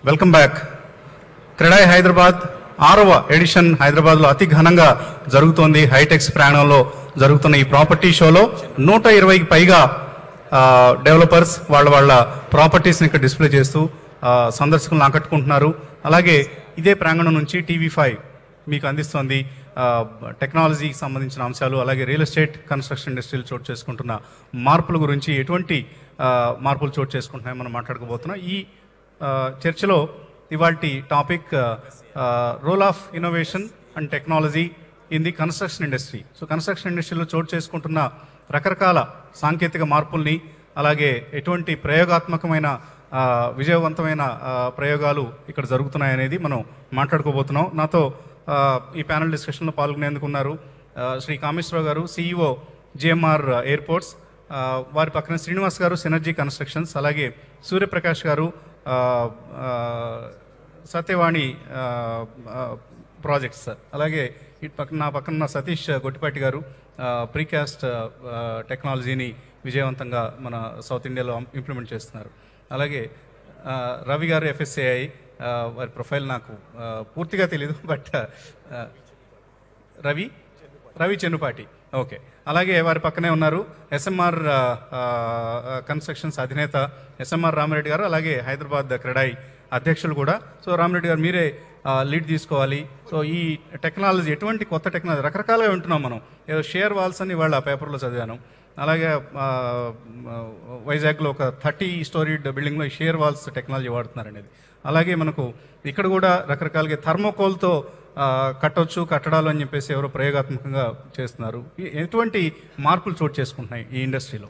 Welcome back CREDAI Hyderabad ఆరవ edition హైదరాబాద్లో అతి ఘనంగా జరుగుతోంది హైటెక్స్ ప్రాంగణంలో జరుగుతున్న ఈ ప్రాపర్టీ షోలో నూట ఇరవైకి పైగా డెవలపర్స్ వాళ్ళ వాళ్ళ ప్రాపర్టీస్ని ఇక్కడ డిస్ప్లే చేస్తూ ఆ, సందర్శకులను ఆకట్టుకుంటున్నారు అలాగే ఇదే ప్రాంగణం నుంచి టీవీ ఫైవ్ మీకు అందిస్తోంది ఆ, టెక్నాలజీకి సంబంధించిన అంశాలు అలాగే రియల్ ఎస్టేట్ కన్స్ట్రక్షన్ ఇండస్ట్రీలు చోటు చేసుకుంటున్న మార్పుల గురించి ఎటువంటి ఆ, మార్పులు చోటు చేసుకుంటున్నాయో మనం మాట్లాడుకోబోతున్నాం ఈ ఆ, చర్చలో ఇవాళ topic role of innovation and technology in the construction industry so construction ఇండస్ట్రీలో చోటు చేసుకుంటున్న రకరకాల సాంకేతిక మార్పుల్ని అలాగే ఎటువంటి ప్రయోగాత్మకమైన ఆ, విజయవంతమైన ఆ, ప్రయోగాలు ఇక్కడ జరుగుతున్నాయనేది మనం మాట్లాడుకోబోతున్నాం నాతో ఆ, ఈ ప్యానల్ డిస్కషన్లో పాల్గొనేందుకు ఉన్నారు ఆ, శ్రీ కామేశ్వరరావు గారు సిఇఓ జిఎంఆర్ ఎయిర్పోర్ట్స్ ఆ, వారి పక్కన శ్రీనివాస్ గారు సినర్జీ కన్స్ట్రక్షన్స్ అలాగే సూర్యప్రకాష్ గారు ఆ, ఆ, సత్యవాణి ఆ, ఆ, ప్రాజెక్ట్స్ సార్ అలాగే ఇటు పక్కన నా పక్కన ఉన్న సతీష్ గొట్టిపాటి గారు ఆ, ప్రీకాస్ట్ ఆ, టెక్నాలజీని విజయవంతంగా మన సౌత్ ఇండియాలో ఇంప్లిమెంట్ చేస్తున్నారు అలాగే ఆ, రవి గారు ఎఫ్ఎస్ఏఐ వారి ప్రొఫైల్ నాకు ఆ, పూర్తిగా తెలియదు బట్ ఆ, రవి రవి చెన్నుపాటి ఓకే అలాగే వారి పక్కనే ఉన్నారు ఎస్ఎంఆర్ కన్స్ట్రక్షన్స్ అధినేత ఎస్ఎంఆర్ రామిరెడ్డి గారు అలాగే హైదరాబాద్ క్రెడాయి అధ్యక్షులు కూడా సో రామిరెడ్డి గారు మీరే లీడ్ తీసుకోవాలి సో ఈ టెక్నాలజీ ఎటువంటి కొత్త టెక్నాలజీ రకరకాలుగా వింటున్నాం మనం ఏదో షేర్ వాల్స్ అని వాళ్ళ పేపర్లో చదివాను అలాగే ఆ, ఆ, వైజాగ్లో ఒక థర్టీ స్టోరీడ్ బిల్డింగ్లో షేర్ వాల్స్ టెక్నాలజీ వాడుతున్నారు అనేది అలాగే మనకు ఇక్కడ కూడా రకరకాలుగా థర్మోకోల్తో ఆ, కట్టొచ్చు కట్టడాలు అని చెప్పేసి ఎవరో ప్రయోగాత్మకంగా చేస్తున్నారు ఈ- ఎటువంటి మార్పులు చోటు చేసుకుంటున్నాయి ఈ ఇండస్ట్రీలో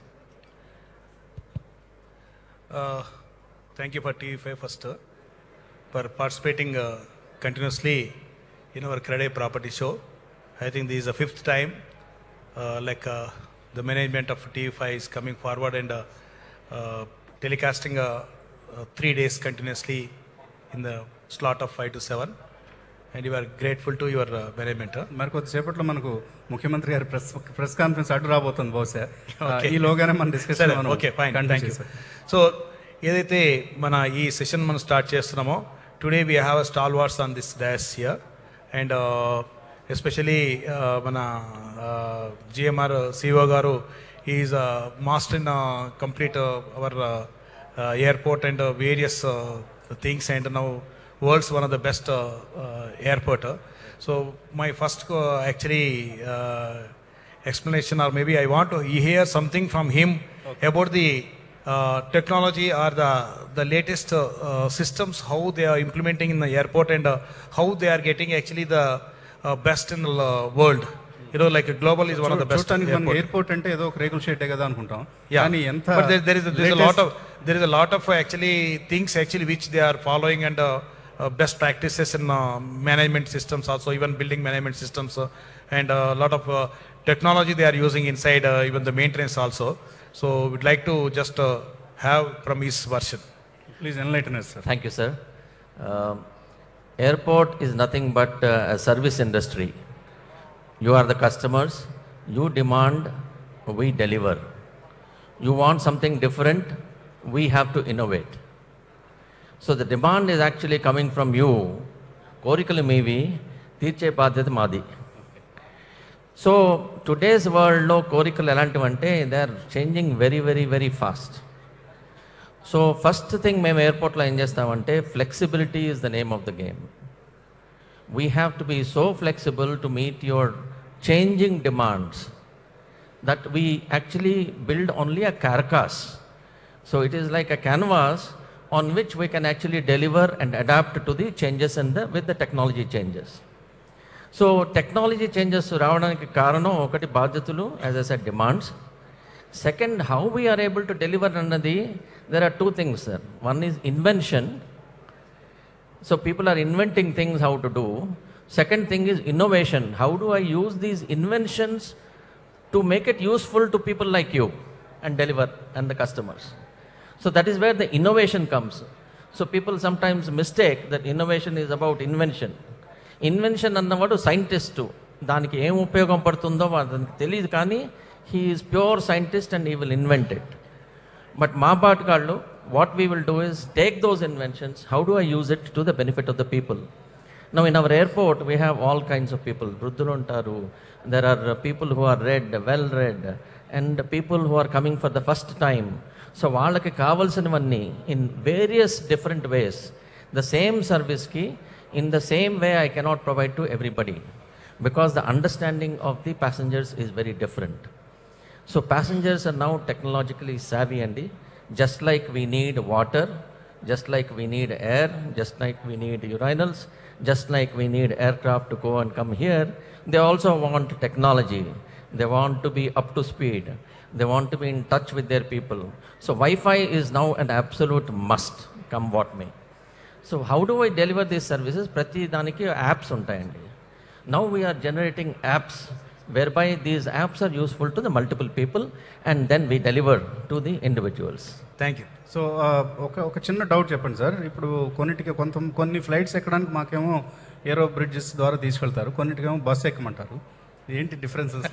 Uh, thank you for TV5 first uh, for participating uh, continuously in our Credit Property Show. I think this is the fifth time, uh, like uh, the management of TV5 is coming forward and uh, uh, telecasting uh, uh, three days continuously in the slot of five to seven. And you are grateful to your uh, management. huh? మరి కొద్దిసేపట్లో మనకు ముఖ్యమంత్రి గారి press press conference అడ్డు రాబోతుంది బహుశా ఆ, Okay. ఈ లోగానే మన సరే discussion okay fine thank you so ఏదైతే మన ఈ సెషన్ మనం స్టార్ట్ చేస్తున్నామో today we have a stalwarts on this dais here and especially మన జిఎంఆర్ సిఓ గారు is master in complete our airport and various things and now world's one of the best airport so my first actually explanation or maybe I want to hear something from him about the uh, technology or the, the latest uh, uh, systems, how they are implementing in the airport and uh, how they are getting actually the uh, best in the uh, world. You know, like global is one of the best చూడటానికి మన airport. Airport అంటే ఏదో ఒక రేకుల షెడ్డే కదా అనుకుంటాం Yeah. కానీ ఎంత but there, there is a, there is a lot latest- of there is a lot of uh, actually things actually which they are following and uh, uh, best practices in uh, management systems also even building management systems uh, and a lot of uh, technology they are using inside uh, even the maintenance also. So we'd like to just uh, have from his version. Please enlighten sir Thank you, sir. Um, airport is nothing but uh, a service industry. You are the customers, you demand, we deliver. You want something different, we have to innovate. So the demand is actually coming from you. కోరికలు మీవి తీర్చే బాధ్యత మాది so today's వరల్డ్లో కోరికలు ఎలాంటివంటే they are changing very very very fast so first thing మేము ఎయిర్పోర్ట్లో ఏం చేస్తామంటే flexibility is the name of the game we have to be so flexible to meet your changing demands that we actually build only a carcass. So it is like a canvas on which we can actually deliver and adapt to the changes in the with the technology changes. So technology changes రావడానికి కారణం ఒకటి బాధ్యతలు as a set demands second how we are able to deliver అన్నది there are two things sir one is invention so people are inventing things how to do second thing is innovation how do I use these inventions to make it useful to people like you and deliver and the customers so that is where the innovation comes so people sometimes mistake that innovation is about invention invention అన్నవాడు scientist దానికి ఏం ఉపయోగం పడుతుందో అతనికి తెలియదు కానీ he is pure scientist and he will invent it but మా పాటగాళ్ళు what we will do is take those inventions, how do I use it to the benefit of the people? Now, in our airport, we have all kinds of people. Rudduluntaru, there are uh, people who are read, well read, and people who are coming for the first time. So వాళ్ళకి కావాల్సినవన్నీ in various different ways the same సర్వీస్కి in the same way I cannot provide to everybody because the understanding of the passengers is very different so passengers are now technologically savvy అండి just like we need water just like we need air just like we need urinals just like we need aircraft to go and come here they also want technology they want to be up to speed they want to be in touch with their people so wi-fi is now an absolute must come what may so how do I deliver these services ప్రతి దానికి apps ఉంటాయండి now we are generating apps whereby these apps are useful to the multiple people and then we deliver to the individuals thank you so ఆ, ఒక ఒక చిన్న doubt చెప్పండి sir ఇప్పుడు కొన్నిటికి కొంత కొన్ని ఫ్లైట్స్ ఎక్కడానికి మాకేమో ఏరో బ్రిడ్జెస్ ద్వారా తీసుకెళ్తారు కొన్నిటికేమో బస్ ఎక్కమంటారు ఏంటి డిఫరెన్సెస్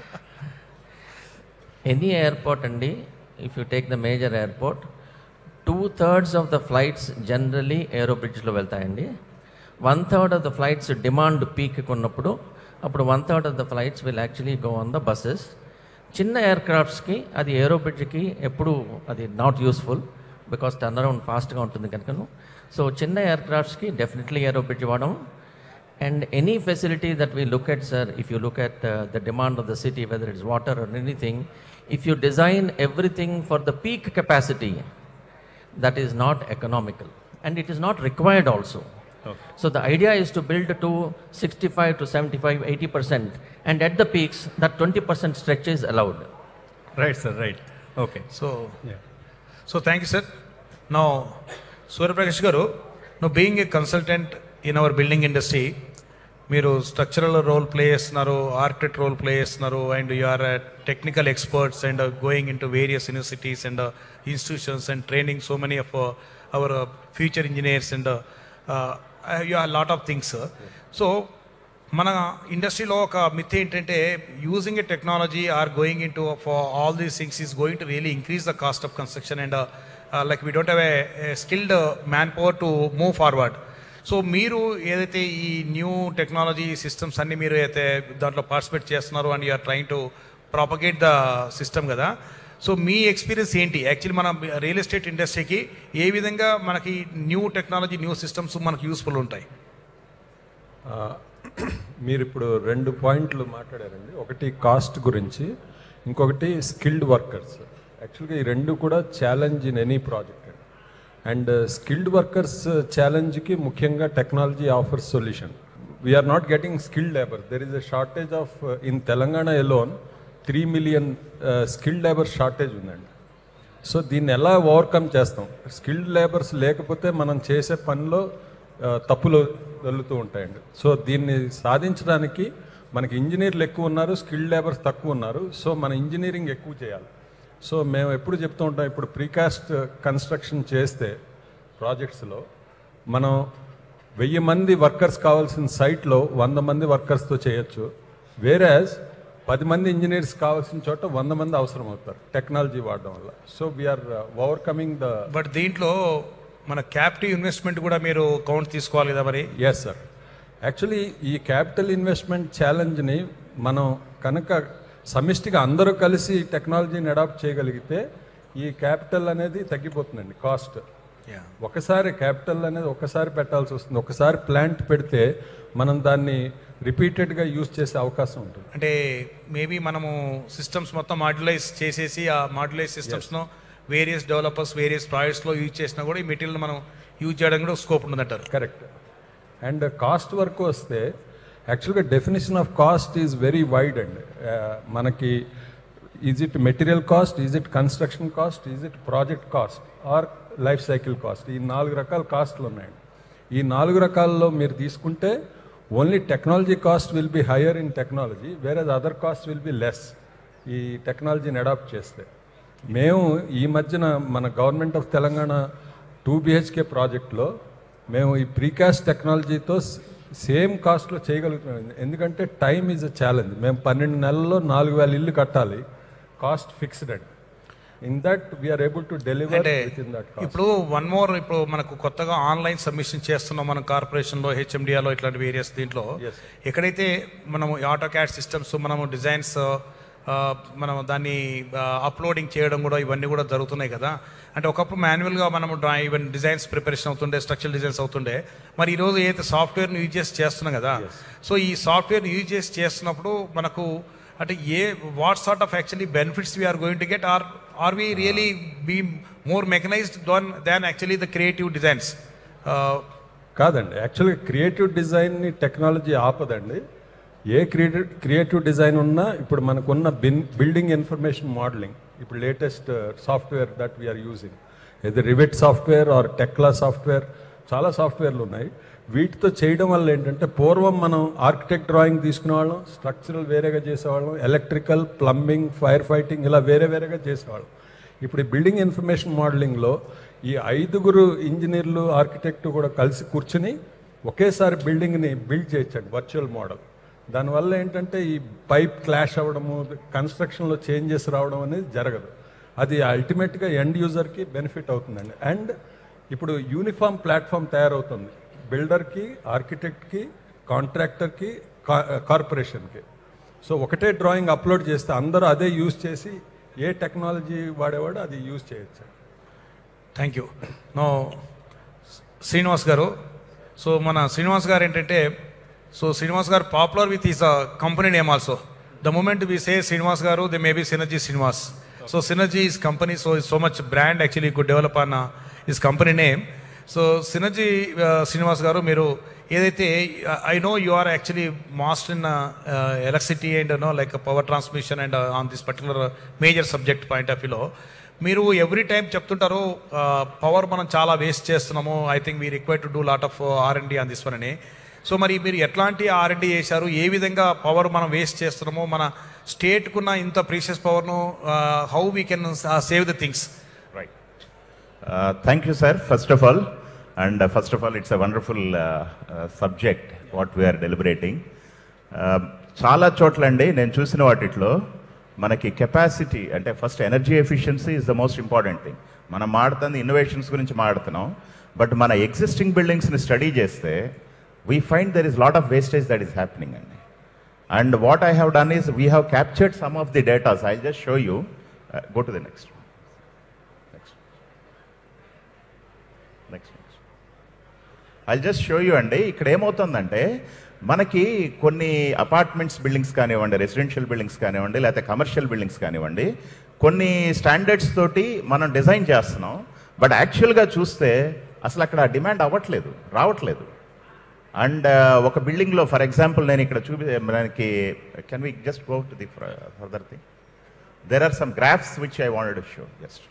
ఎనీ ఎయిర్పోర్ట్ అండి if you take the major airport two thirds of the flights generally aero బ్రిడ్జ్లో వెళ్తాయండి one third of the flights demand peak ఉన్నప్పుడు అప్పుడు one third of the flights will actually go on the buses చిన్న ఎయిర్ క్రాఫ్ట్స్కి అది aero బ్రిడ్జ్కి ఎప్పుడు అది not useful because turn around ఫాస్ట్గా ఉంటుంది కనుకను సో చిన్న ఎయిర్ క్రాఫ్ట్స్కి డెఫినెట్లీ ఏరో బ్రిడ్జ్ వాడడం And any facility that we look at, sir, if you look at uh, the demand of the city, whether it's water or anything, if you design everything for the peak capacity, that is not economical. And it is not required also. So the idea is to build to 65 to 75, 80%. And at the peaks, that 20% stretch is allowed. Right sir right okay so so thank you sir నా సూర్యప్రకాష్ గారు నువ్వు being a consultant in our building industry మీరు structural role play చేస్తున్నారు architect role play చేస్తున్నారు and you are technical experts and going in to various universities and institutions and training so many of our future engineers and you are lot of things so మన ఇండస్ట్రీలో ఒక myth ఏంటంటే using a technology are going in to for all these things is going to really increase the cost of construction and like we don't have a skilled manpower to move forward so మీరు ఏదైతే ఈ new technology systems అన్ని మీరు అయితే దాంట్లో participate చేస్తున్నారు and you are trying to propagate the system కదా so మీ ఎక్స్పీరియన్స్ ఏంటి యాక్చువల్లీ మన రియల్ ఎస్టేట్ ఇండస్ట్రీకి ఏ విధంగా మనకి న్యూ టెక్నాలజీ న్యూ సిస్టమ్స్ మనకి యూస్ఫుల్ ఉంటాయి ఆ, మీరు ఇప్పుడు రెండు పాయింట్లు మాట్లాడారండి ఒకటి కాస్ట్ గురించి ఇంకొకటి స్కిల్డ్ వర్కర్స్ యాక్చువల్గా ఈ రెండు కూడా challenge in any project and skilled workers ఛాలెంజ్కి ముఖ్యంగా technology offer solution we are not getting skilled labour there is a shortage of in Telangana alone three million skilled labour shortage ఉందండి సో దీన్ని ఎలా ఓవర్కమ్ చేస్తాం స్కిల్డ్ లేబర్స్ లేకపోతే మనం చేసే పనిలో ఆ, తప్పులు వెళ్తూ ఉంటాయండి సో దీన్ని సాధించడానికి మనకి ఇంజనీర్లు ఎక్కువ ఉన్నారు స్కిల్డ్ లేబర్స్ తక్కువ ఉన్నారు సో మన ఇంజనీరింగ్ ఎక్కువ చేయాలి సో మేము ఎప్పుడు చెప్తూ ఉంటాం ఇప్పుడు ప్రీకాస్ట్ కన్స్ట్రక్షన్ చేస్తే ప్రాజెక్ట్స్లో మనం వెయ్యి మంది వర్కర్స్ కావాల్సిన సైట్లో వంద మంది వర్కర్స్తో చేయొచ్చు వేరేజ్ పది మంది ఇంజనీర్స్ కావాల్సిన చోట వంద మంది అవసరం అవుతారు టెక్నాలజీ వాడడం వల్ల so we are overcoming the but దీంట్లో మన క్యాపిటివ్ ఇన్వెస్ట్మెంట్ కూడా మీరు కౌంట్ తీసుకోవాలి కదా మరి ఎస్ సార్ యాక్చువల్లీ ఈ క్యాపిటల్ ఇన్వెస్ట్మెంట్ ఛాలెంజ్ని మనం కనుక సమిష్టిగా అందరూ కలిసి టెక్నాలజీని అడాప్ట్ చేయగలిగితే ఈ క్యాపిటల్ అనేది తగ్గిపోతుందండి కాస్ట్ ఒకసారి క్యాపిటల్ అనేది ఒకసారి పెట్టాల్సి వస్తుంది ఒకసారి ప్లాంట్ పెడితే మనం దాన్ని రిపీటెడ్గా యూజ్ చేసే అవకాశం ఉంటుంది అంటే మేబీ మనము సిస్టమ్స్ మొత్తం మాడ్యులైజ్ చేసేసి ఆ మాడ్యులైజ్ సిస్టమ్స్ను వేరియస్ డెవలపర్స్ వేరియస్ ప్రాజెక్ట్స్లో యూజ్ చేసినా కూడా ఈ మెటీరియల్ మనం యూజ్ చేయడానికి కూడా స్కోప్ ఉందంటారు కరెక్ట్ అండ్ కాస్ట్ వరకు వస్తే యాక్చువల్గా definition of cost is very wide అండి ఆ, మనకి is it material cost is it construction cost is it project cost or life cycle cost ఈ నాలుగు రకాల కాస్ట్లు ఉన్నాయండి ఈ నాలుగు రకాల్లో మీరు తీసుకుంటే only technology cost will be higher in technology వేరే other cost will be less ఈ టెక్నాలజీని అడాప్ట్ చేస్తే మేము ఈ మధ్యన మన government of Telangana two BHK ప్రాజెక్ట్లో మేము ఈ ప్రీకాస్ట్ టెక్నాలజీతో సేమ్ కాస్ట్లో చేయగలుగుతున్నాం ఎందుకంటే టైం ఈజ్ అ ఛాలెంజ్ మేము పన్నెండు నెలల్లో నాలుగు వేల ఇల్లు కట్టాలి కాస్ట్ ఫిక్స్డ్ అండి in that we are able to deliver అంటే విత్ ఇన్ దట్ ఇప్పుడు వన్ మోర్ ఇప్పుడు మనకు కొత్తగా ఆన్లైన్ సబ్మిషన్ చేస్తున్నాం మనం కార్పొరేషన్లో హెచ్ఎండిఆలో ఇట్లాంటి వేరియస్ దీంట్లో ఎక్కడైతే మనము ఆటో క్యాడ్ సిస్టమ్స్ మనము డిజైన్స్ మనం దాన్ని అప్లోడింగ్ చేయడం కూడా ఇవన్నీ కూడా జరుగుతున్నాయి కదా అంటే ఒకప్పుడు మాన్యువల్గా మనము డ్రా ఈవెన్ డిజైన్స్ ప్రిపరేషన్ అవుతుండే స్ట్రక్చర్ డిజైన్స్ అవుతుండే మరి ఈరోజు ఏదైతే సాఫ్ట్వేర్ని యూజ్ చేసి చేస్తున్నాం కదా సో ఈ సాఫ్ట్వేర్ యూజ్ చేసి చేస్తున్నప్పుడు మనకు అంటే ఏ what sort of actually benefits we are going to get or or we really be more mechanised than than actually the creative designs కాదండి యాక్చువల్గా క్రియేటివ్ డిజైన్ని టెక్నాలజీ ఆపదండి ఏ క్రియేటివ్ క్రియేటివ్ డిజైన్ ఉన్నా ఇప్పుడు మనకున్న బిన్ బిల్డింగ్ ఇన్ఫర్మేషన్ మోడలింగ్ ఇప్పుడు latest software that we are using ఇది Revit software or Tekla software చాలా సాఫ్ట్వేర్లు ఉన్నాయి వీటితో చేయడం వల్ల ఏంటంటే పూర్వం మనం ఆర్కిటెక్ట్ డ్రాయింగ్ తీసుకునేవాళ్ళం స్ట్రక్చరల్ వేరేగా చేసేవాళ్ళం ఎలక్ట్రికల్ ప్లంబింగ్ ఫైర్ ఫైటింగ్ ఇలా వేరే వేరేగా చేసేవాళ్ళం ఇప్పుడు ఈ బిల్డింగ్ ఇన్ఫర్మేషన్ మోడలింగ్లో ఈ ఐదుగురు ఇంజనీర్లు ఆర్కిటెక్ట్ కూడా కలిసి కూర్చుని ఒకేసారి బిల్డింగ్ని బిల్డ్ చేయొచ్చండి వర్చువల్ మోడల్ దానివల్ల ఏంటంటే ఈ పైప్ క్లాష్ అవ్వడము కన్స్ట్రక్షన్లో చేంజెస్ రావడం అనేది జరగదు అది అల్టిమేట్గా ఎండ్ యూజర్కి బెనిఫిట్ అవుతుందండి అండ్ ఇప్పుడు యూనిఫామ్ ప్లాట్ఫామ్ తయారవుతుంది బిల్డర్కి ఆర్కిటెక్ట్కి కాంట్రాక్టర్కి కార్పొరేషన్కి సో ఒకటే డ్రాయింగ్ అప్లోడ్ చేస్తే అందరూ అదే యూజ్ చేసి ఏ టెక్నాలజీ వాడేవాడు అది యూజ్ చేయొచ్చు థ్యాంక్ యూ నో శ్రీనివాస్ గారు సో మన శ్రీనివాస్ గారు ఏంటంటే సో శ్రీనివాస్ గారు popular with his company name also the moment we say Srinivas గారు they may be Synergy Srinivas so Synergy is company so so much brand actually could develop అన్న his company name so Synergy Srinivas గారు మీరు ఏదైతే I know you are actually master in electricity and no like power transmission and on this particular major subject point of వ్యూలో మీరు every time చెప్తుంటారు power మనం చాలా waste చేస్తున్నాము I think we require to do lot of R and D on this one అని so మరి మీరు ఎట్లాంటి ఆర్ అండ్ డి చేశారు ఏ విధంగా పవర్ మనం వేస్ట్ చేస్తున్నామో మన స్టేట్కున్న ఇంత ప్రీషియస్ పవర్ను how we can save the things Right. Uh, thank you, sir, first of all. And uh, first of all, it's a wonderful uh, uh, subject, what we are deliberating. Uh, చాలా చోట్ల అండి నేను చూసిన వాటిలో మనకి capacity అంటే first energy efficiency is the most important thing మనం మాడుతుంది ఇన్నోవేషన్స్ గురించి మాడుతున్నాం బట్ మన ఎగ్జిస్టింగ్ బిల్డింగ్స్ని స్టడీ చేస్తే we find there is lot of wastage that is happening అండి And what I have done is we have captured some of the data. So I'll just show you. Uh, go to the next one. Next. Next. next. I'll just show you అండి ఇక్కడ ఏమవుతుందంటే మనకి కొన్ని apartments buildings కానివ్వండి residential buildings కానివ్వండి లేకపోతే commercial buildings కానివ్వండి కొన్ని స్టాండర్డ్స్ తోటి మనం డిజైన్ చేస్తున్నాం బట్ యాక్చువల్గా చూస్తే అసలు అక్కడ డిమాండ్ అవ్వట్లేదు రావట్లేదు అండ్ ఒక బిల్డింగ్లో ఫర్ ఎగ్జాంపుల్ నేను ఇక్కడ చూపి మనకి can we just go to the further thing there are some graphs which I wanted show just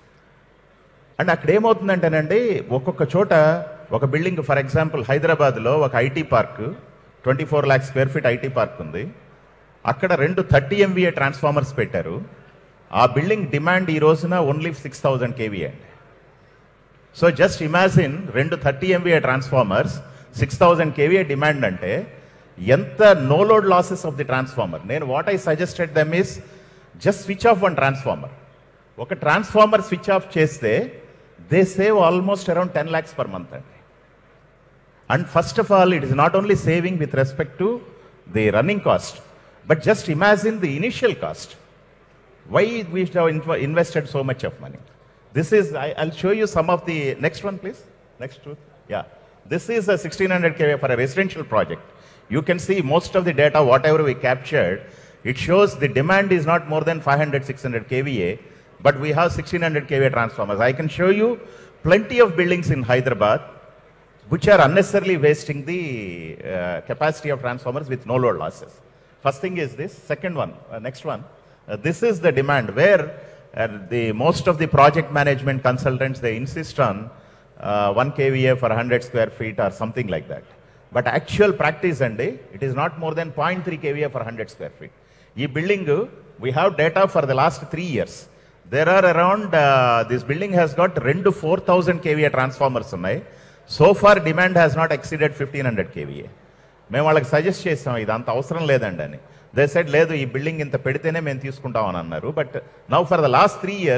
and అక్కడ ఏమవుతుందంటేనండి ఒక్కొక్క చోట ఒక బిల్డింగ్ ఫర్ ఎగ్జాంపుల్ హైదరాబాద్లో ఒక IT park twenty four lakh square feet IT park ఉంది అక్కడ రెండు థర్టీ ఎంవీఏ ట్రాన్స్ఫార్మర్స్ పెట్టారు ఆ బిల్డింగ్ డిమాండ్ ఈ రోజున ఓన్లీ సిక్స్ థౌజండ్ కేవీ అండి సో జస్ట్ ఇమాజిన్ రెండు thirty MVA transformers six thousand KVA demand అంటే ఎంత no load losses of the transformer నేను what I suggested them is just switch off one transformer ఒక transformer switch off చేస్తే they save almost around ten lakhs per month అండి and first of all it is not only saving with respect to the running cost but just imagine the initial cost why we have inv- invested so much of money. This is, I, I'll show you some of the, next one please, next two, yeah. This is a 1600 kVA for a residential project. You can see most of the data, whatever we captured, it shows the demand is not more than 500, 600 kVA, but we have 1600 kVA transformers. I can show you plenty of buildings in Hyderabad which are unnecessarily wasting the uh, capacity of transformers with no load losses. First thing is this. Second one, uh, next one. Uh, this is the demand where uh, the most of the project management consultants they insist on uh, 1 kVA for 100 square feet or something like that. But actual practice and it is not more than 0.3 kVA for 100 square feet. ఈ building we have data for the last three years there are around this building has got రెండు four thousand KVA transformers ఉన్నాయి so far demand has not exceeded fifteen hundred KVA మేము వాళ్ళకి suggest చేస్తాం ఇది అంత అవసరం లేదండి అని దే సెడ్ లేదు ఈ బిల్డింగ్ ఇంత పెడితేనే మేము తీసుకుంటామని అన్నారు but now for the last three years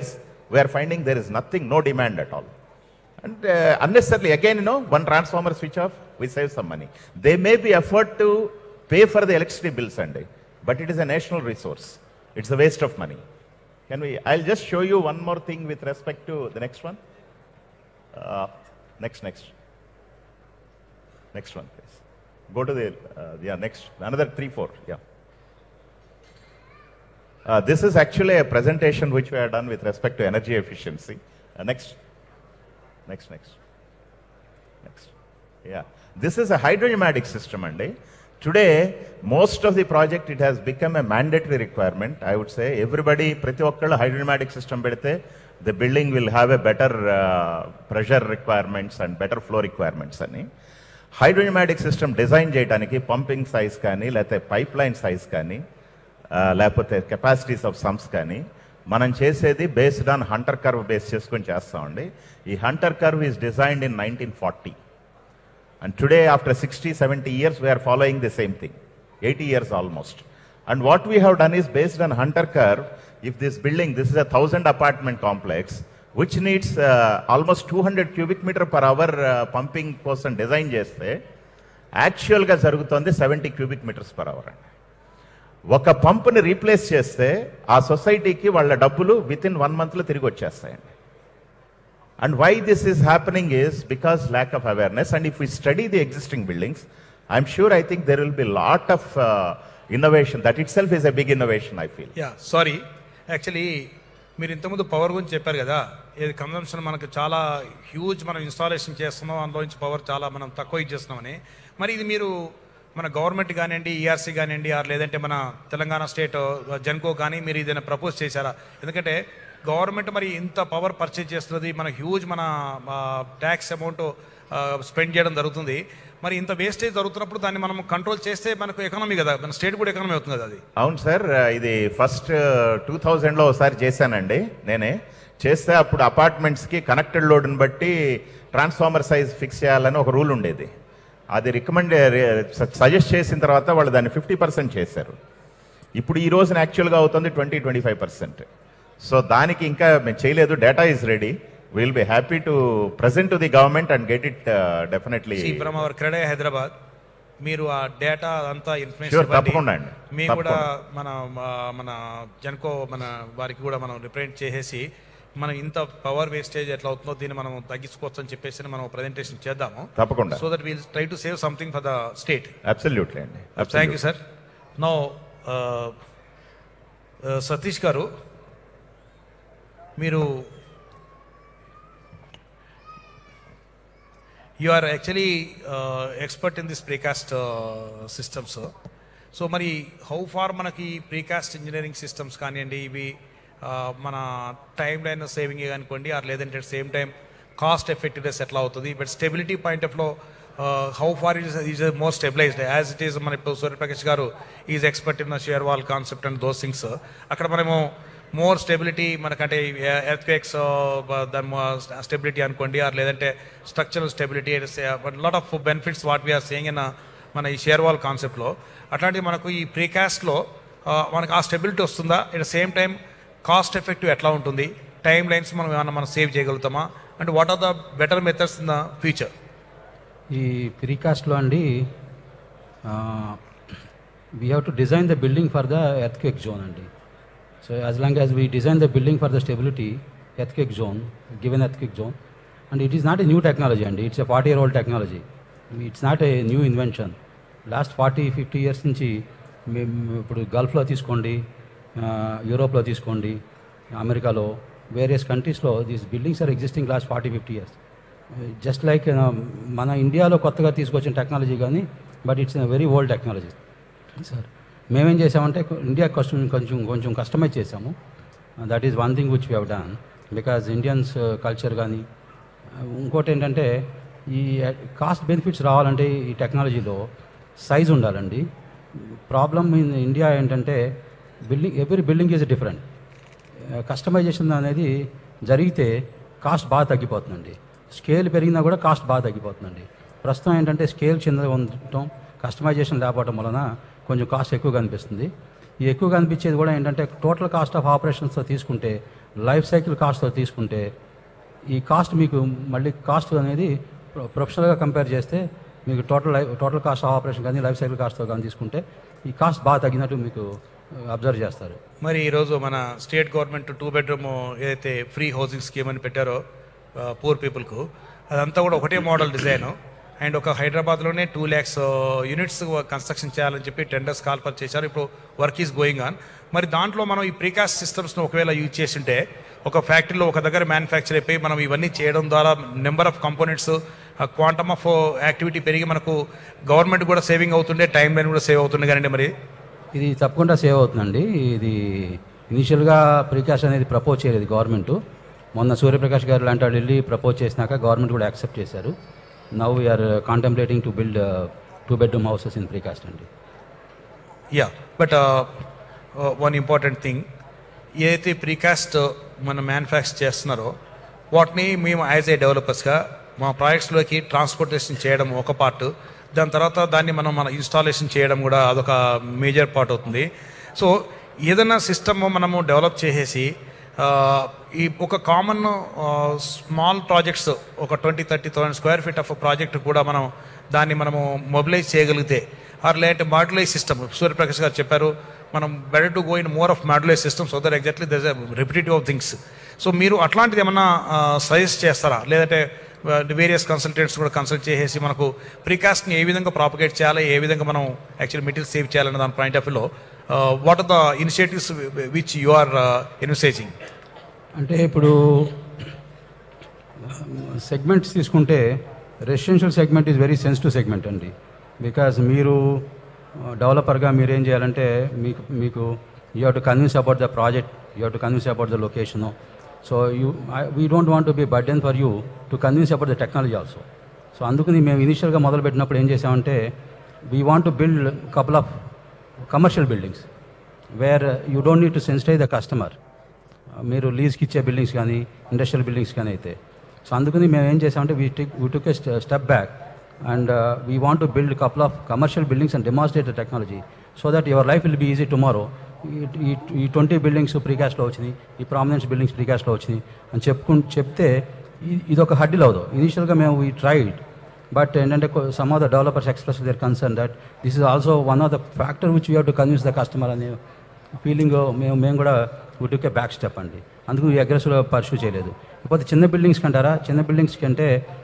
we are finding there is nothing, no demand at all. And uh, unnecessarily, again, you know, one transformer switch off, we save some money. They may be effort to pay for the electricity bills Sunday, but it is a national resource. It's a waste of money. Can we? I'll just show you one more thing with respect to the next one. Uh, next, next. Next one, please. Go to the, uh, yeah, next, another three, four, yeah. Uh, this is actually a presentation which we have done with respect to energy efficiency. Uh, next. Next, next. Next. Yeah. This is a hydropneumatic system, Andy. Today, most of the project, it has become a mandatory requirement. I would say everybody, ప్రతి ఒక్కళ్ళు hydropneumatic system పెడితే the building will have a better uh, pressure requirements and better flow requirements అని hydropneumatic system design చేయడానికి pumping size కానీ లేకపోతే pipe line size కానీ ఆ, లేకపోతే కెపాసిటీస్ ఆఫ్ సమ్స్ కానీ మనం చేసేది based on Hunter curve base చేసుకొని చేస్తామండి ఈ Hunter curve is designed in nineteen forty And today, after 60, 70 years, we are following the same thing. 80 years almost. And what we have done is based on Hunter curve, if this building, this is a 1000 apartment complex, which needs uh, almost 200 cubic meter per hour uh, pumping కోసం design చేస్తే యాక్చువల్గా జరుగుతుంది seventy cubic metres per hour అండి ఒక పంపుని replace చేస్తే ఆ సొసైటీకి వాళ్ళ డబ్బులు విత్ ఇన్ వన్ మంత్లో తిరిగి వచ్చేస్తాయండి And why this is happening is because lack of awareness. And if we study the existing buildings, I'm sure I think there will be a lot of uh, innovation. That itself is a big innovation, I feel. Yeah sorry actually మీరు ఇంతకుముందు power గురించి చెప్పారు కదా ఇది consumption మనకు చాలా huge మనం installation చేస్తున్నాం అందులో నుంచి పవర్ చాలా మనం తక్కువ ఇచ్చేస్తున్నామని మరి ఇది మీరు మన గవర్నమెంట్ కానివ్వండి ఈఆర్సీ కానివ్వండి ఆర్ లేదంటే మన తెలంగాణ స్టేట్ జెన్కో కానీ మీరు ఏదైనా ప్రపోజ్ చేశారా ఎందుకంటే గవర్నమెంట్ మరి ఇంత పవర్ పర్చేజ్ చేస్తున్నది మన హ్యూజ్ మన ట్యాక్స్ అమౌంట్ స్పెండ్ చేయడం జరుగుతుంది మరి ఇంత వేస్టేజ్ జరుగుతున్నప్పుడు దాన్ని మనం కంట్రోల్ చేస్తే మనకు ఎకానమీ కదా మన స్టేట్ కూడా ఎకానమీ అవుతుంది కదా అది అవును సార్ ఇది ఫస్ట్ టూ థౌజండ్లో ఒకసారి చేశానండి నేనే చేస్తే అప్పుడు అపార్ట్మెంట్స్కి కనెక్టెడ్ లోడ్ని బట్టి ట్రాన్స్ఫార్మర్ సైజ్ ఫిక్స్ చేయాలని ఒక రూల్ ఉండేది అది రికమెండ్ సజెస్ట్ చేసిన తర్వాత వాళ్ళు దాన్ని ఫిఫ్టీ పర్సెంట్ చేశారు ఇప్పుడు ఈ రోజున యాక్చువల్గా అవుతుంది twenty twenty five percent so దానికి ఇంకా మేము చేయలేదు data is ready will be happy to present to the government and get it definitely from our CREDAI Hyderabad మీరు ఆ డేటా అంతా Sure, ఇన్ఫర్మేషన్ తప్పకుండా అండి. మేము కూడా మన ఆ, మన జన్కో మన వారికి కూడా మనం రిప్రజెంట్ చేసేసి మనం ఇంత పవర్ వేస్టేజ్ ఎట్లా అవుతుందో దీన్ని మనం తగ్గించుకోవచ్చు అని చెప్పేసి మనం ప్రజెంటేషన్ చేద్దాము తప్పకుండా so that will try to save something for the state absolutely అండి thank you sir no Satish గారు మీరు you are actually expert in this precast systems so మరి హౌ ఫార్ మనకి ప్రీకాస్ట్ ఇంజనీరింగ్ సిస్టమ్స్ కానివ్వండి ఇవి uh, మన టైం లైన్ సేవింగ్ అనుకోండి or లేదంటే సేమ్ టైం కాస్ట్ ఎఫెక్టివ్నెస్ ఎట్లా అవుతుంది బట్ స్టెబిలిటీ పాయింట్ ఆఫ్ లో how far is is more stabilized as it is మన ఇప్పుడు సూర్యప్రకాష్ గారు is expert in shear wall concept and those things అక్కడ మనము మోర్ స్టెబిలిటీ మనకంటే ఎర్త్ క్వేక్స్ దాని స్టెబిలిటీ అనుకోండి ఆర్ లేదంటే structural stability lot of benefits what we are saying in మన ఈ షేర్ వాల్ కాన్సెప్ట్లో అట్లాంటివి మనకు ఈ ప్రీకాస్ట్లో మనకు ఆ స్టెబిలిటీ వస్తుందా at the same time cost effective ఎట్లా ఉంటుంది టైం లైన్స్ మనం ఏమన్నా మనం సేవ్ చేయగలుగుతామా and what are the better methods in the future ఈ ప్రీకాస్ట్లో అండి we have to design the building for the earthquake zone అండి so as long as we design the building for the stability earthquake zone given earthquake zone and it is not a new technology అండి it's a forty year old technology it's not a new invention last forty fifty years నుంచి మేము ఇప్పుడు గల్ఫ్లో తీసుకోండి యూరోప్లో తీసుకోండి అమెరికాలో various కంట్రీస్లో these buildings are existing last forty fifty years just like మన ఇండియాలో కొత్తగా తీసుకొచ్చిన టెక్నాలజీ కానీ but it's very old technology sir మేమేం చేసామంటే ఇండియా కొంచెం కొంచెం కొంచెం కస్టమైజ్ చేసాము that is one thing which we have done because Indians culture కానీ ఇంకోటి ఏంటంటే ఈ కాస్ట్ బెనిఫిట్స్ రావాలంటే ఈ టెక్నాలజీలో సైజ్ ఉండాలండి ప్రాబ్లమ్ ఇన్ ఇండియా ఏంటంటే building every building is different customization అనేది జరిగితే కాస్ట్ బాగా తగ్గిపోతుందండి స్కేల్ పెరిగినా కూడా కాస్ట్ బాగా తగ్గిపోతుందండి ప్రస్తుతం ఏంటంటే స్కేల్ చిన్నగా ఉండటం కస్టమైజేషన్ లేకపోవడం వలన కొంచెం కాస్ట్ ఎక్కువ కనిపిస్తుంది ఈ ఎక్కువ కనిపించేది కూడా ఏంటంటే టోటల్ కాస్ట్ ఆఫ్ ఆపరేషన్స్తో తీసుకుంటే లైఫ్ సైకిల్ కాస్ట్తో తీసుకుంటే ఈ కాస్ట్ మీకు మళ్ళీ కాస్ట్ అనేది ప్రొ- ప్రొఫెషనల్గా కంపేర్ చేస్తే మీకు total life total cost of operation కానీ లైఫ్ సైకిల్ కాస్ట్తో కానీ తీసుకుంటే ఈ కాస్ట్ బాగా తగ్గినట్టు మీకు అబ్జర్వ్ చేస్తారు మరి ఈరోజు మన స్టేట్ గవర్నమెంట్ టూ బెడ్రూమ్ ఏదైతే ఫ్రీ హౌసింగ్ స్కీమ్ అని పెట్టారో పూర్ పీపుల్కు అదంతా కూడా ఒకటే మోడల్ డిజైన్ అండ్ ఒక హైదరాబాద్లోనే టూ ల్యాక్స్ యూనిట్స్ కన్స్ట్రక్షన్ చేయాలని చెప్పి టెండర్స్ కాల్పర్ చేశారు ఇప్పుడు వర్క్ ఈజ్ గోయింగ్ ఆన్ మరి దాంట్లో మనం ఈ ప్రీకాస్ట్ సిస్టమ్స్ను ఒకవేళ యూజ్ చేసింటే ఒక ఫ్యాక్టరీలో ఒక దగ్గర మ్యానుఫ్యాక్చర్ అయిపోయి మనం ఇవన్నీ చేయడం ద్వారా number of components quantum of activity పెరిగి మనకు గవర్నమెంట్ కూడా సేవింగ్ అవుతుండే టైం లైన్ కూడా సేవ్ అవుతుంది కానీ మరి ఇది తప్పకుండా సేవ్ అవుతుందండి ఇది ఇనిషియల్గా ప్రికాష్ అనేది ప్రపోజ్ చేయలేదు గవర్నమెంట్ మొన్న సూర్యప్రకాష్ గారు లాంటి వాళ్ళు వెళ్ళి ప్రపోజ్ చేసినాక గవర్నమెంట్ కూడా యాక్సెప్ట్ చేశారు now we are contemplating to build two bedroom houses in precast అండి yeah but one important thing ఏదైతే ప్రీకాస్ట్ మనం మ్యానుఫ్యాక్చర్ చేస్తున్నారో వాటిని మేము యాజ్ ఏ డెవలపర్స్గా మా ప్రాజెక్ట్స్లోకి ట్రాన్స్పోర్టేషన్ చేయడం ఒక పార్ట్ దాని తర్వాత దాన్ని మనం మన ఇన్స్టాలేషన్ చేయడం కూడా అదొక మేజర్ పార్ట్ అవుతుంది సో ఏదైనా సిస్టమ్ మనము డెవలప్ చేసేసి ఆ, ఈ ఒక కామన్ స్మాల్ ప్రాజెక్ట్స్ ఒక twenty thirty thousand square feet of project కూడా మనం దాన్ని మనము మొబిలైజ్ చేయగలిగితే ఆర్ లేదంటే మాడ్యులైజ్ సిస్టమ్ సూర్యప్రకాష్ గారు చెప్పారు మనం better to go in more of modularize system so that exactly there repetitive of things so మీరు అట్లాంటిది ఏమన్నా సజెస్ట్ చేస్తారా లేదంటే వేరియస్ కన్సల్టెంట్స్ కూడా కన్సల్ట్ చేసేసి మనకు ప్రికాస్ట్ని ఏ విధంగా ప్రాపగేట్ చేయాలి ఏ విధంగా మనం యాక్చువల్ మెటీరియల్ సేవ్ చేయాలనే దాని పాయింట్ ఆఫ్ వ్యూలో what are the initiatives which you are investigating అంటే ఇప్పుడు సెగ్మెంట్స్ తీసుకుంటే residential segment is very sensitive segment అండి బికాజ్ మీరు డెవలపర్గా మీరు ఏం చేయాలంటే మీకు మీకు you have to convince about the project you have to convince about the location so you we don't want to be burden for you to convince about the technology also so అందుకని మేము ఇనిషియల్గా మొదలు పెట్టినప్పుడు ఏం చేసామంటే we want to build couple of commercial buildings where you don't need to sensitize the customer మీరు లీజ్కి ఇచ్చే బిల్డింగ్స్ కానీ ఇండస్ట్రియల్ బిల్డింగ్స్ కానీ అయితే సో అందుకని మేము ఏం చేసామంటే we tick we took a step back and we want to build couple of commercial buildings and demonstrate the technology so that your life will be easy tomorrow ఈ ఈ twenty buildings ప్రీకాస్ట్లో వచ్చినాయి ఈ prominence buildings ప్రీకాస్ట్లో వచ్చినాయి అని చెప్పుకు చెప్తే ఇ- ఇది ఒక huddle అవదు ఇనీషియల్గా మేము వీ ట్రైడ్ బట్ ఏంటంటే some of the developers express their concern that this is also one of the factor which you have to convince the customer అనే ఫీలింగ్ మేము మేము కూడా వీటికే బ్యాక్ స్టెప్ అండి అందుకు ఈ అగ్రెసివ్గా పర్సూ చేయలేదు ఇకపోతే చిన్న బిల్డింగ్స్ కంటారా చిన్న బిల్డింగ్స్ కంటే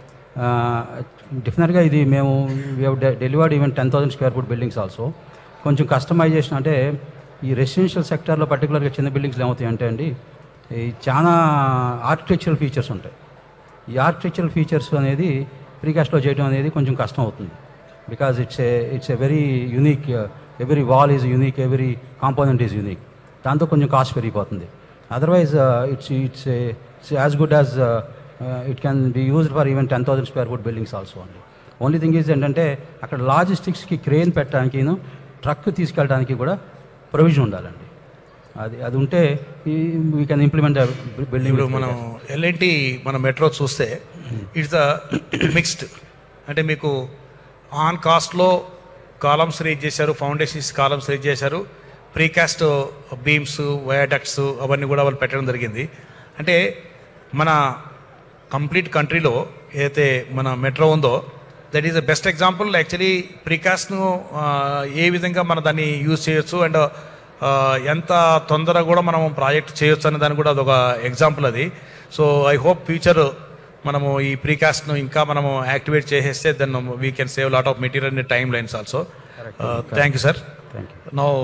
డెఫినెట్గా ఇది మేము delivered even ten thousand square foot buildings also కొంచెం కస్టమైజేషన్ అంటే ఈ రెసిడెన్షియల్ సెక్టార్లో పర్టికులర్గా చిన్న బిల్డింగ్స్లో ఏమవుతాయి అంటే అండి ఈ చాలా ఆర్కిటెక్చరల్ ఫీచర్స్ ఉంటాయి ఈ ఆర్కిటెక్చరల్ ఫీచర్స్ అనేది ప్రీకాస్ట్లో చేయడం అనేది కొంచెం కష్టం అవుతుంది because it's a it's a very unique every wall is unique every component is unique దాంతో కొంచెం కాస్ట్ పెరిగిపోతుంది otherwise it's it's it's as good as it can be used for even ten thousand square foot buildings also అండి only thing is ఏంటంటే అక్కడ లాజిస్టిక్స్కి crane పెట్టడానికి truck తీసుకెళ్ళడానికి కూడా provision ఉండాలండి అది అది ఉంటే వీ కెన్ ఇంప్లిమెంట్ బిల్డింగ్ ఇప్పుడు మనం ఎల్ఎన్టీ మన మెట్రో చూస్తే ఇట్స్ మిక్స్డ్ అంటే మీకు ఆన్ కాస్ట్లో కాలమ్స్ రేజ్ చేశారు ఫౌండేషన్స్ కాలమ్స్ రేజ్ చేశారు ప్రీకాస్ట్ బీమ్స్ వయాడక్ట్స్ అవన్నీ కూడా వాళ్ళు పెట్టడం జరిగింది అంటే మన కంప్లీట్ కంట్రీలో ఏదైతే మన మెట్రో ఉందో that is the best example actually ప్రీకాస్ట్ను ఏ విధంగా మనం దాన్ని యూజ్ చేయొచ్చు అండ్ ఎంత తొందరగా కూడా మనం ప్రాజెక్ట్ చేయొచ్చు అనే దానికి కూడా అదొక ఎగ్జాంపుల్ అది సో ఐ హోప్ ఫ్యూచర్ మనము ఈ ప్రీకాస్ట్ను ఇంకా మనము యాక్టివేట్ చేసేస్తే then we can save lot of material in timelines also thank you sir thank you no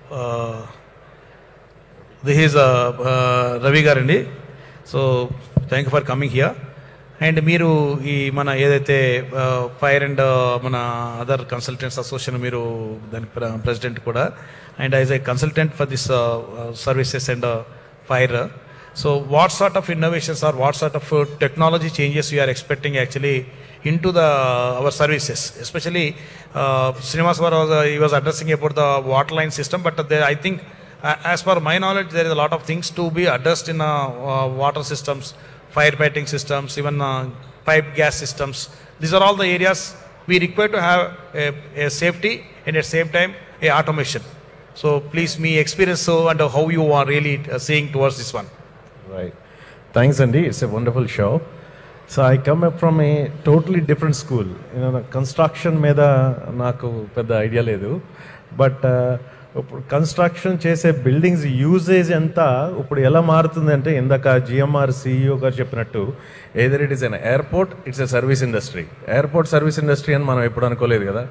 this is Ravi గారండి so thank you for coming here and మీరు ఈ మన ఏదైతే ఫైర్ అండ్ మన అదర్ కన్సల్టెంట్స్ అసోసియేషన్ మీరు దానికి president కూడా and as a consultant for this services and fire so what sort of innovations or what sort of technology changes you are expecting actually into the our services especially uh, Srinivaswar was uh, he was addressing about the water line system but there, I think uh, as per my knowledge there is a lot of things to be addressed in uh, uh, water systems firefighting systems even uh, pipe gas systems these are all the areas we require to have a, a safety and at the same time a automation so please me experience so and how you are really uh, seeing towards this one Right. Thanks, Andy. It's a wonderful show. So I come up from a totally different school. You know, construction మీద నాకు పెద్ద idea లేదు but ఇప్పుడు construction చేసే buildings usage ఎంత ఇప్పుడు ఎలా మారుతుంది అంటే ఇందాక జిఎంఆర్ సిఇఓ గారు చెప్పినట్టు either it is an airport it's a service industry airport service industry అని మనం ఎప్పుడు అనుకోలేదు కదా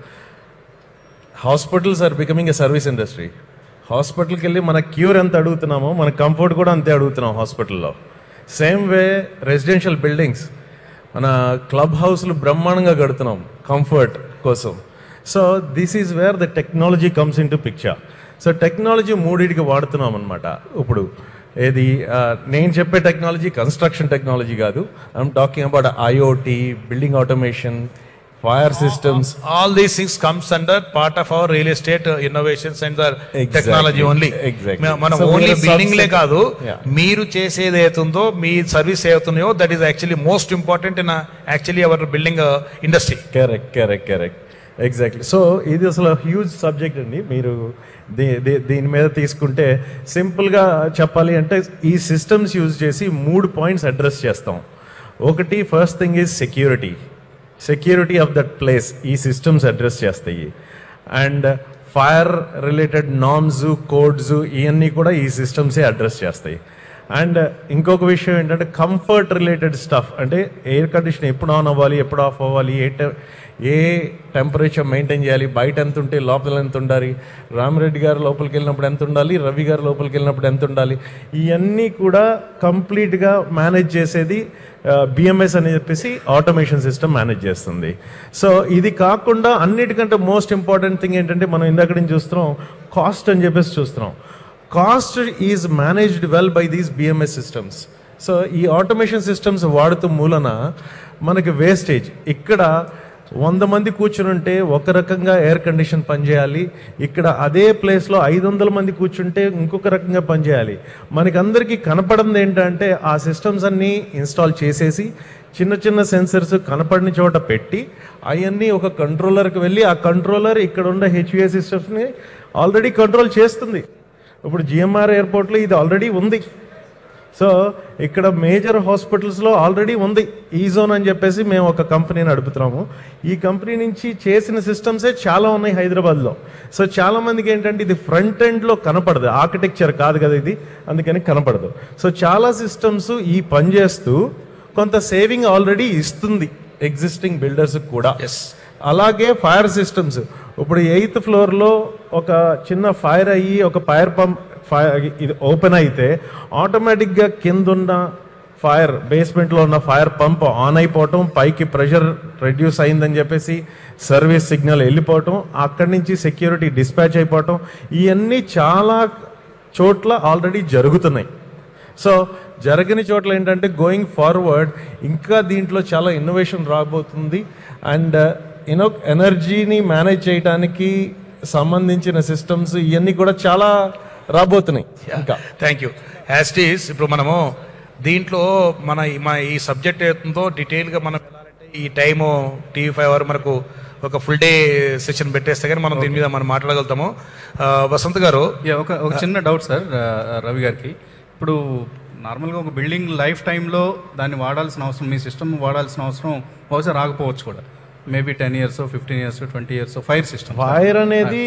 hospitals are becoming a service industry హాస్పిటల్కి వెళ్ళి మన క్యూర్ ఎంత అడుగుతున్నామో మన కంఫర్ట్ కూడా అంతే అడుగుతున్నాం హాస్పిటల్లో సేమ్ వే రెసిడెన్షియల్ బిల్డింగ్స్ మన క్లబ్ హౌస్లు బ్రహ్మాండంగా కడుతున్నాం కంఫర్ట్ కోసం so this is where the technology comes in to picture so technology మూడింటికి వాడుతున్నాం అనమాట ఇప్పుడు ఏది ఆ, నేను చెప్పే టెక్నాలజీ కన్స్ట్రక్షన్ టెక్నాలజీ కాదు I'm talking about IoT building automation fire systems all these things comes under part of our real estate uh, innovations and the Exactly. technology only Exactly. మ- మనం So only we're a building లే subset- కాదు Yeah. మీరు చేసేది ఏతుందో మీ service ఏవుతున్నాయో that is actually most important in actually our building industry correct correct correct exactly so ఇది అసలు హ్యూజ్ సబ్జెక్ట్ అండి మీరు దీ దీ- దీని మీద తీసుకుంటే సింపుల్గా చెప్పాలి అంటే ఈ సిస్టమ్స్ యూజ్ చేసి మూడు పాయింట్స్ అడ్రస్ చేస్తాం ఒకటి first thing is security security of that place ఈ సిస్టమ్స్ అడ్రస్ చేస్తాయి and fire related norms codes ఇవన్నీ కూడా ఈ సిస్టమ్సే అడ్రస్ చేస్తాయి అండ్ ఇంకొక విషయం ఏంటంటే కంఫర్ట్ రిలేటెడ్ స్టఫ్ అంటే ఎయిర్ కండిషన్ ఎప్పుడు ఆన్ అవ్వాలి ఎప్పుడు ఆఫ్ అవ్వాలి ఏ టె ఏ టెంపరేచర్ మెయింటైన్ చేయాలి బయట ఎంత ఉంటే లోపల ఎంత ఉండాలి రామిరెడ్డి గారు లోపలికి వెళ్ళినప్పుడు ఎంత ఉండాలి రవి గారు లోపలికి వెళ్ళినప్పుడు ఎంత ఉండాలి ఇవన్నీ కూడా కంప్లీట్గా మేనేజ్ చేసేది బిఎంఎస్ అని చెప్పేసి ఆటోమేషన్ సిస్టమ్ మేనేజ్ చేస్తుంది సో ఇది కాకుండా అన్నిటికంటే మోస్ట్ ఇంపార్టెంట్ థింగ్ ఏంటంటే మనం ఇందాక నుంచి చూస్తున్నాం కాస్ట్ అని చెప్పేసి చూస్తున్నాం cost is managed well by these BMS systems so ఈ ఆటోమేషన్ సిస్టమ్స్ వాడుతూ మూలన మనకి వేస్టేజ్ ఇక్కడ వంద మంది కూర్చుని ఉంటే ఒక రకంగా ఎయిర్ కండిషన్ పనిచేయాలి ఇక్కడ అదే ప్లేస్లో ఐదు వందల మంది కూర్చుంటే ఇంకొక రకంగా పనిచేయాలి మనకి అందరికీ కనపడింది ఏంటంటే ఆ సిస్టమ్స్ అన్నీ ఇన్స్టాల్ చేసేసి చిన్న చిన్న సెన్సర్స్ కనపడిన చోట పెట్టి అవన్నీ ఒక కంట్రోలర్కి వెళ్ళి ఆ కంట్రోలర్ ఇక్కడ ఉన్న హెచ్విఏ సిస్టమ్స్ని ఆల్రెడీ కంట్రోల్ చేస్తుంది ఇప్పుడు జిఎంఆర్ ఎయిర్పోర్ట్లో ఇది ఆల్రెడీ ఉంది సో ఇక్కడ మేజర్ హాస్పిటల్స్లో ఆల్రెడీ ఉంది ఈ జోన్ అని చెప్పేసి మేము ఒక కంపెనీని నడుపుతున్నాము ఈ కంపెనీ నుంచి చేసిన సిస్టమ్సే చాలా ఉన్నాయి హైదరాబాద్లో సో చాలా మందికి ఏంటంటే ఇది ఫ్రంట్ ఎండ్లో కనపడదు ఆర్కిటెక్చర్ కాదు కదా ఇది అందుకని కనపడదు సో చాలా సిస్టమ్స్ ఈ పని చేస్తూ కొంత సేవింగ్ ఆల్రెడీ ఇస్తుంది ఎగ్జిస్టింగ్ బిల్డర్స్ కూడా అలాగే ఫైర్ సిస్టమ్స్ ఇప్పుడు ఎయిత్ ఫ్లోర్లో ఒక చిన్న ఫైర్ అయ్యి ఒక ఫైర్ పంప్ ఫైర్ ఇది ఓపెన్ అయితే ఆటోమేటిక్గా కిందున్న ఫైర్ బేస్మెంట్లో ఉన్న ఫైర్ పంప్ ఆన్ అయిపోవటం పైకి ప్రెషర్ రెడ్యూస్ అయిందని చెప్పేసి సర్వీస్ సిగ్నల్ వెళ్ళిపోవటం అక్కడి నుంచి సెక్యూరిటీ డిస్పాచ్ అయిపోవటం ఇవన్నీ చాలా చోట్ల ఆల్రెడీ జరుగుతున్నాయి సో జరగని చోట్ల ఏంటంటే గోయింగ్ ఫార్వర్డ్ ఇంకా దీంట్లో చాలా ఇన్నోవేషన్ రాబోతుంది అండ్ యూనో ఎనర్జీని మేనేజ్ చేయడానికి సంబంధించిన సిస్టమ్స్ ఇవన్నీ కూడా చాలా రాబోతున్నాయి ఇంకా థ్యాంక్ యూ యాస్టీస్ ఇప్పుడు మనము దీంట్లో మన ఈ- మన ఈ సబ్జెక్ట్ ఏతుందో డీటెయిల్గా మనం వెళ్ళాలంటే ఈ టైము టీవీ ఫైవ్ అవర్ మనకు ఒక ఫుల్ డే సెషన్ పెట్టేస్తే కానీ మనం దీని మీద మనం మాట్లాడగలుగుతాము ఆ, వసంత్ గారు యా, ఒక ఒక చిన్న డౌట్ సార్ ఆ, రవి గారికి ఇప్పుడు నార్మల్గా ఒక బిల్డింగ్ లైఫ్ టైంలో దాన్ని వాడాల్సిన అవసరం మీ సిస్టమ్ వాడాల్సిన అవసరం బహుశా రాకపోవచ్చు కూడా maybe ten years fifteen years twenty years fire system fire అనేది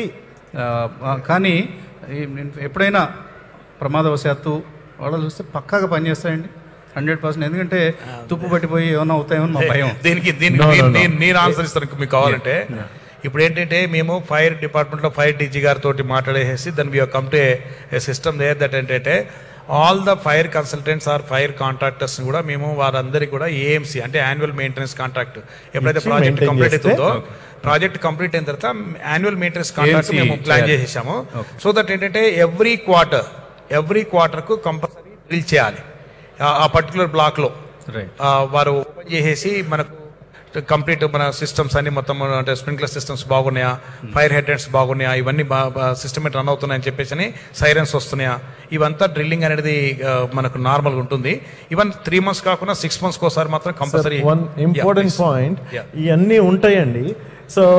కానీ ఈ- ఎప్పుడైనా ప్రమాదవశాత్తు వాడాల్సి వస్తే పక్కాగా పనిచేస్తాయండి హండ్రెడ్ పర్సెంట్ ఎందుకంటే తుప్పు పట్టిపోయి ఏమైనా అవుతాయేమో మా భయం దీనికి దీనికి No, no, నేను- no. నేను- నేను ఆన్సర్ ఇస్తాను మీకు కావాలంటే ఇప్పుడు ఏంటంటే మేము ఫైర్ డిపార్ట్మెంట్లో ఫైర్ డీజీ గారితో మాట్లాడేసి దాని we come to a system there that ఏంటంటే all the fire consultants or fire contractors కూడా మేము వారందరికీ కూడా ఏఎంసీ అంటే యాన్యువల్ మెయింటెనెన్స్ కాంట్రాక్ట్ ఎప్పుడైతే ఇచ్చి ప్రాజెక్ట్ maintain కంప్లీట్ చేస్తే, అవుతుందో ప్రాజెక్ట్ కంప్లీట్ అయిన తర్వాత యాన్యువల్ మెయింటెనెన్స్ కాంట్రాక్ట్ AMC మేము ప్లాన్ చేయాలి. చేసేసాము సో దట్ ఏంటంటే ఎవ్రీ క్వార్టర్ ఎవ్రీ క్వార్టర్కు కంపల్సరీ డ్రిల్ చేయాలి ఆ- ఆ పర్టికులర్ బ్లాక్లో Right. ఆ, వారు ఓపెన్ చేసేసి మనకు కంప్లీట్ మన సిస్టమ్స్ అన్ని మొత్తం అంటే స్ప్రింక్లర్ సిస్టమ్స్ బాగున్నాయా ఫైర్ హెడ్రెంట్స్ బాగున్నాయా ఇవన్నీ బాగా సిస్టమ్ రన్ అవుతున్నాయని చెప్పేసి సైరన్స్ వస్తున్నాయా ఇవంతా డ్రిల్లింగ్ అనేది ఆ, మనకు నార్మల్గా ఉంటుంది ఈవెన్ త్రీ మంత్స్ కాకుండా సిక్స్ మంత్స్కి ఒకసారి మాత్రం compulsory one important point Yeah. ఇవన్నీ ఉంటాయండి సో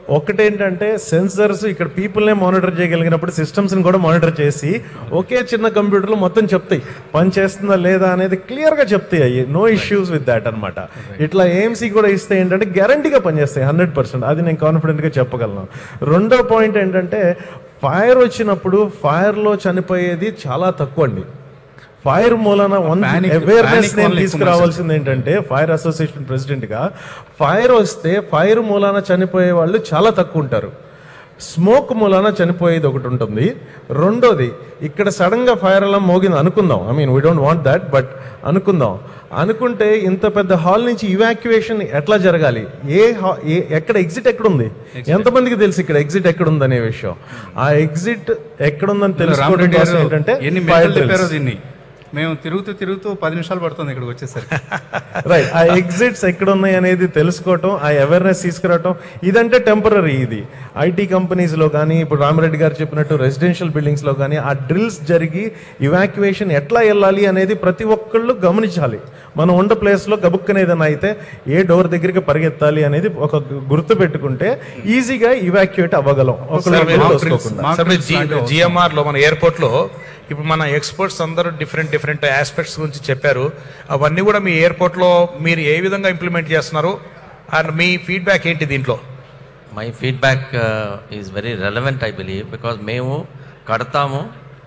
ఒకటేంటంటే సెన్సర్స్ ఇక్కడ పీపుల్నే మానిటర్ చేయగలిగినప్పుడు సిస్టమ్స్ని కూడా మానిటర్ చేసి ఒకే చిన్న కంప్యూటర్లో మొత్తం చెప్తాయి పని చేస్తుందా లేదా అనేది క్లియర్గా చెప్తాయి అయ్యి నో ఇష్యూస్ విత్ దాట్ అనమాట ఇట్లా ఏఎంసీ కూడా ఇస్తే ఏంటంటే గ్యారంటీగా పనిచేస్తాయి హండ్రెడ్ పర్సెంట్ అది నేను కాన్ఫిడెంట్గా చెప్పగలను రెండో పాయింట్ ఏంటంటే ఫైర్ వచ్చినప్పుడు ఫైర్లో చనిపోయేది చాలా తక్కువ అండి ఫైర్ మూలన వన్ Panic- అవేర్నెస్ panic నేను వల్ల ఎక్కువ తీసుకురావాల్సింది ఏంటంటే ఫైర్ అసోసియేషన్ ప్రెసిడెంట్ గా ఫైర్ వస్తే ఫైర్ మూలాన చనిపోయే వాళ్ళు చాలా తక్కువ ఉంటారు స్మోక్ మూలాన చనిపోయేది ఒకటి ఉంటుంది రెండోది ఇక్కడ సడన్ గా ఫైర్ అలా మోగింది అనుకుందాం I mean we don't want that but అనుకుందాం అనుకుంటే ఇంత పెద్ద హాల్ నుంచి ఇవాక్యుయేషన్ ఎట్లా జరగాలి ఏ హా- ఏ ఎక్కడ ఎగ్జిట్ ఎక్కడ ఉంది ఎంతమందికి తెలుసు ఇక్కడ ఎగ్జిట్ ఎక్కడ ఉంది అనే విషయం ఆ ఎగ్జిట్ ఎక్కడ ఉందని తెలుసుకోవడం రామరెడ్డి కోసం గారు ఏంటంటే ఎన్ని fire మెట్లు drills. తిప్పారో దీన్ని మేము తిరుగుతూ తిరుగుతూ పది నిమిషాలు పడుతుంది ఇక్కడికి వచ్చేసరికి రైట్ ఆ ఎగ్జిట్స్ ఎక్కడ ఉన్నాయి అనేది తెలుసుకోవటం ఆ అవేర్నెస్ తీసుకురావటం ఇదంటే టెంపరీ ఇది ఐటీ కంపెనీస్లో కానీ ఇప్పుడు రామరెడ్డి గారు చెప్పినట్టు రెసిడెన్షియల్ బిల్డింగ్స్లో కానీ ఆ డ్రిల్స్ జరిగి ఇవాక్యువేషన్ ఎట్లా వెళ్ళాలి అనేది ప్రతి ఒక్కళ్ళు గమనించాలి మనం ఉన్న ప్లేస్లో గబుక్కన ఏదైనా అయితే ఏ డోర్ దగ్గరికి పరిగెత్తాలి అనేది ఒక గుర్తు పెట్టుకుంటే ఈజీగా ఇవాక్యుయేట్ అవ్వగలం ఒకళ్ళు Sir, ఒకళ్ళు mock తోసుకోకుండా. drills, mock సరే drills లాంటివి అవసరం. జిఎంఆర్ లో మన ఎయిర్పోర్ట్ లో ఇప్పుడు మన ఎక్స్పర్ట్స్ అందరూ డిఫరెంట్ డిఫరెంట్ ఆస్పెక్ట్స్ గురించి చెప్పారు అవన్నీ కూడా మీ ఎయిర్పోర్ట్ లో మీరు ఏ విధంగా ఇంప్లిమెంట్ చేస్తున్నారు అండ్ మీ ఫీడ్బ్యాక్ ఏంటి దీంట్లో my feedback is very relevant I believe because మేము కడతాము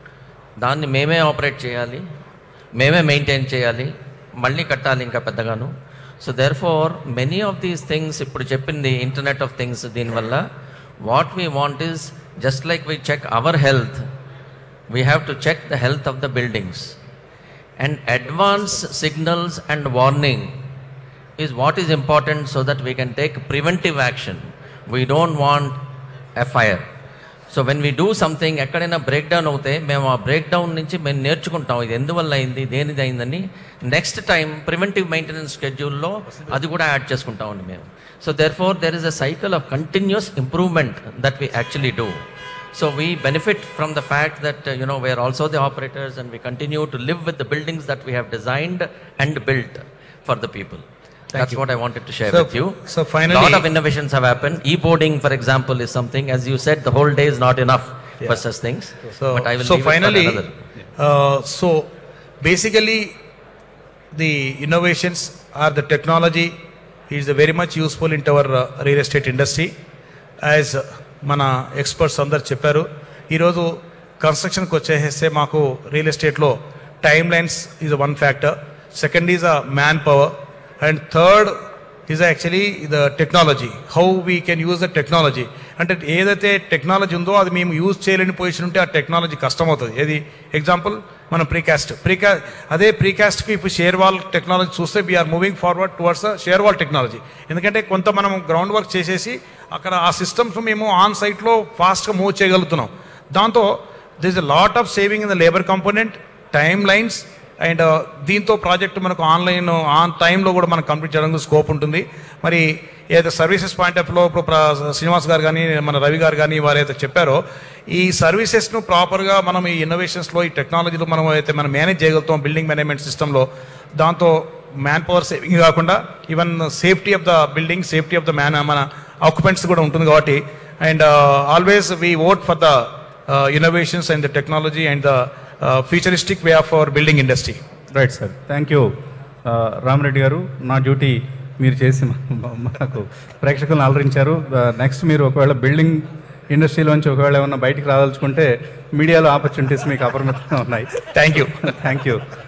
దాన్ని మేమే ఆపరేట్ చేయాలి మేమే మెయింటైన్ చేయాలి మళ్ళీ కట్టాలి ఇంకా పెద్దగాను so therefore many of these things ఇప్పుడు చెప్పింది ఇంటర్నెట్ ఆఫ్ థింగ్స్ దీనివల్ల what we want is just like we check our health we have to check the health of the buildings. And advance signals and warning is what is important so that we can take preventive action. We don't want a fire. So when we do something ఎక్కడైనా break down అవుతే మేము ఆ break down నుంచి మేము నేర్చుకుంటాం ఇది ఎందువల్ల అయింది దేనిది అయిందని నెక్స్ట్ టైం ప్రివెంటివ్ మెయింటెనెన్స్ షెడ్యూల్లో అది కూడా యాడ్ చేసుకుంటామండి మేము so therefore there is a cycle of continuous improvement that we actually do So we benefit from the fact that uh, you know we are also the operators and we continue to live with the buildings that we have designed and built for the people. That's what I wanted to share So- with you. so finally- lot of innovations have happened. E-boarding, for example, is something as you said the whole day is not enough for such things. So, but I will so leave it for finally, another. uh, so basically, the innovations are the technology is very much useful into our uh, real estate industry. As మన experts అందరు చెప్పారు ఈరోజు కన్స్ట్రక్షన్కి వచ్చేసేస్తే మాకు real ఎస్టేట్లో time lines is one factor second is a man power and third is actually the technology how we can use the technology అంటే ఏదైతే టెక్నాలజీ ఉందో అది మేము యూజ్ చేయలేని పొజిషన్ ఉంటే ఆ టెక్నాలజీ కష్టమవుతుంది ఏది ఎగ్జాంపుల్ మనం ప్రీకాస్ట్ ప్రీకా అదే ప్రీకాస్ట్కి ఇప్పుడు షేర్ వాల్ టెక్నాలజీ చూస్తే we're moving forward towards shear wall technology ఎందుకంటే కొంత మనం గ్రౌండ్ వర్క్ చేసేసి అక్కడ ఆ సిస్టమ్స్ మేము ఆన్ సైట్లో ఫాస్ట్గా మూవ్ చేయగలుగుతున్నాం దాంతో this a lot of saving in the labour component time lines and దీంతో ప్రాజెక్ట్ మనకు ఆన్లైన్ ఆన్ టైంలో కూడా మనకు కంప్లీట్ చేయడానికి స్కోప్ ఉంటుంది మరి ఏదైతే సర్వీసెస్ పాయింట్ ఆఫ్ లో ఇప్పుడు ప్ర- శ్రీనివాస్ గారు కానీ మన రవి గారు కానీ వారు అయితే చెప్పారో ఈ సర్వీసెస్ను ప్రాపర్గా మనం ఈ ఇన్నోవేషన్స్లో ఈ టెక్నాలజీలో మనం అయితే మనం మేనేజ్ చేయగలుగుతాం బిల్డింగ్ మేనేజ్మెంట్ సిస్టంలో దాంతో మ్యాన్ పవర్ సేవింగ్ కాకుండా even safety of the building safety of the man మన ఆక్యుపెంట్స్ కూడా ఉంటుంది కాబట్టి and always we vote for the innovations and the technology and the futuristic way of our building industry right sir thank you Rama Reddy గారు నా duty మీరు చేసి మా- మాకు ప్రేక్షకులను అలరించారు నెక్స్ట్ మీరు ఒకవేళ బిల్డింగ్ ఇండస్ట్రీలోంచి ఒకవేళ ఏమన్నా బయటికి రాదలుచుకుంటే మీడియాలో ఆపర్చునిటీస్ మీకు అపరిమితంగా ఉన్నాయి థ్యాంక్ యూ థ్యాంక్ యూ